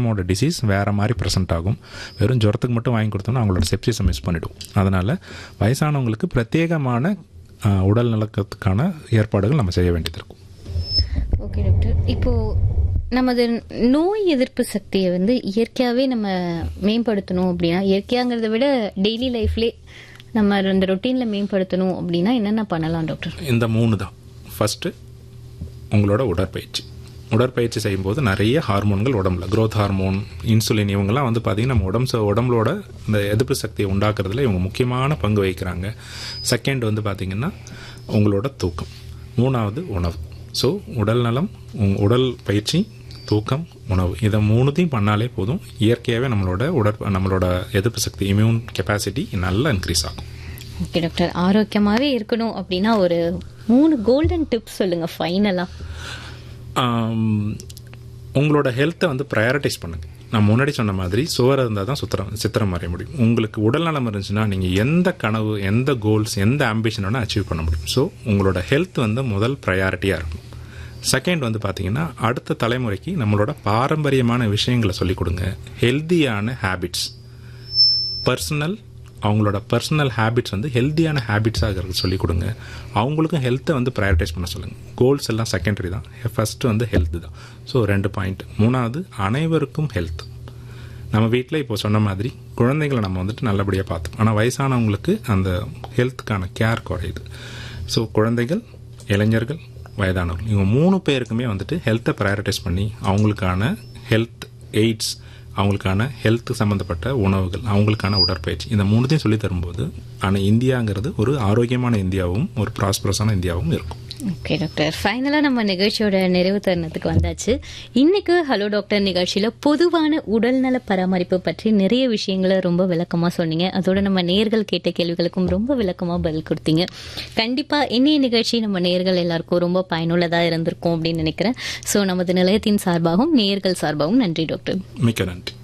சிஸ்டமோட disease வேறு மாதிரி present ஆகும் வெறும் ஜுரத்துக்கு மட்டும் வாங்கி கொடுத்தோம்னா அவங்களோட செப்சிஸை மிஸ் பண்ணிடும் அதனால் வயசானவங்களுக்கு பிரத்யேகமான ஆஹ், உடல் நலக்கத்துக்கான ஏற்பாடுகள் நம்ம செய்ய வேண்டியது இருக்கும் ஓகே டாக்டர் இப்போ நமது நோய் எதிர்ப்பு சக்தியை வந்து இயற்கையாகவே நம்ம மேம்படுத்தணும் அப்படின்னா இயற்கையாங்கிறத விட டெய்லி லைஃப்லே நம்ம அந்த ரொட்டீனில் மேம்படுத்தணும் அப்படின்னா என்னென்ன பண்ணலாம் டாக்டர் இந்த மூணு தான் ஃபஸ்ட்டு உங்களோட உடற்பயிற்சி உடற்பயிற்சி செய்யும்போது நிறைய ஹார்மோன்கள் உடம்புல growth ஹார்மோன் இன்சுலின் இவங்கெல்லாம் வந்து பார்த்திங்கன்னா நம்ம உடம்பு ச- உடம்புலோட இந்த எதிர்ப்பு சக்தியை உண்டாக்குறதுல இவங்க முக்கியமான பங்கு வகிக்கிறாங்க செகண்ட் வந்து பார்த்திங்கன்னா உங்களோட தூக்கம் மூணாவது உணவு ஸோ உடல் நலம் உங்க உடல் பயிற்சி தூக்கம் உணவு இதை மூணுத்தையும் பண்ணாலே போதும் இயற்கையாகவே நம்மளோட உடற் நம்மளோட எதிர்ப்பு சக்தி இம்யூன் கெப்பாசிட்டி நல்லா இன்க்ரீஸ் ஆகும் ஓகே டாக்டர் ஆரோக்கியமாகவே இருக்கணும் அப்படின்னா ஒரு மூணு கோல்டன் டிப்ஸ் சொல்லுங்கள் ஃபைனலாக ஆம், உங்களோட ஹெல்த்தை வந்து ப்ரையாரிட்டைஸ் பண்ணுங்க நான் முன்னாடி சொன்ன மாதிரி சுவர் இருந்தால் தான் சுத்திரம் சித்திரம் வரைய முடியும் உங்களுக்கு உடல் நலம் இருந்துச்சுன்னா நீங்கள் எந்த கனவு எந்த கோல்ஸ் எந்த ஆம்பிஷன் வேணால் அச்சீவ் பண்ண முடியும் ஸோ உங்களோட ஹெல்த் வந்து முதல் ப்ரையாரிட்டியாக இருக்கும் செகண்ட் வந்து பார்த்தீங்கன்னா அடுத்த தலைமுறைக்கு நம்மளோட பாரம்பரியமான விஷயங்களை சொல்லிக் கொடுங்க ஹெல்தியான ஹேபிட்ஸ் பர்சனல் அவங்களோட பர்சனல் ஹேபிட்ஸ் வந்து ஹெல்த்தியான ஹேபிட்ஸாக இருக்கிறது சொல்லிக் கொடுங்க அவங்களுக்கும் ஹெல்த்தை வந்து ப்ரையாரிட்டைஸ் பண்ண சொல்லுங்கள் கோல்ஸ் எல்லாம் செகண்டரி தான் ஃபஸ்ட்டு வந்து ஹெல்த் தான் ஸோ ரெண்டு பாயிண்ட் மூணாவது அனைவருக்கும் ஹெல்த் நம்ம வீட்டில் இப்போ சொன்ன மாதிரி குழந்தைங்களை நம்ம வந்துட்டு நல்லபடியாக பார்த்தோம் ஆனால் வயசானவங்களுக்கு அந்த ஹெல்த்துக்கான கேர் குறையுது ஸோ குழந்தைகள் இளைஞர்கள் வயதானவர்கள் இவங்க மூணு பேருக்குமே வந்துட்டு ஹெல்த்தை ப்ரையாரிட்டைஸ் பண்ணி அவங்களுக்கான ஹெல்த் எய்ட்ஸ் அவங்களுக்கான ஹெல்த் சம்மந்தப்பட்ட உணவுகள் அவங்களுக்கான உடற்பயிற்சி இந்த மூணுத்தையும் சொல்லி தரும்போது ஆனால் இந்தியாங்கிறது ஒரு ஆரோக்கியமான இந்தியாவும் ஒரு ப்ராஸ்பரஸான இந்தியாவும் இருக்கும் ஓகே டாக்டர் ஃபைனலாக நம்ம நிகழ்ச்சியோட நிறைவு தருணத்துக்கு வந்தாச்சு இன்னைக்கு ஹலோ டாக்டர் நிகழ்ச்சியில் பொதுவான உடல்நல பராமரிப்பு பற்றி நிறைய விஷயங்களை ரொம்ப விளக்கமாக சொன்னீங்க அதோட நம்ம நேர்கள் கேட்ட கேள்விகளுக்கும் ரொம்ப விளக்கமாக பதில் கொடுத்தீங்க கண்டிப்பாக இன்னைய நிகழ்ச்சி நம்ம நேர்கள் எல்லாருக்கும் ரொம்ப பயனுள்ளதாக இருந்திருக்கும் அப்படின்னு நினைக்கிறேன் ஸோ நமது நிலையத்தின் சார்பாகவும் நேர்கள் சார்பாகவும் நன்றி டாக்டர் மிக்க நன்றி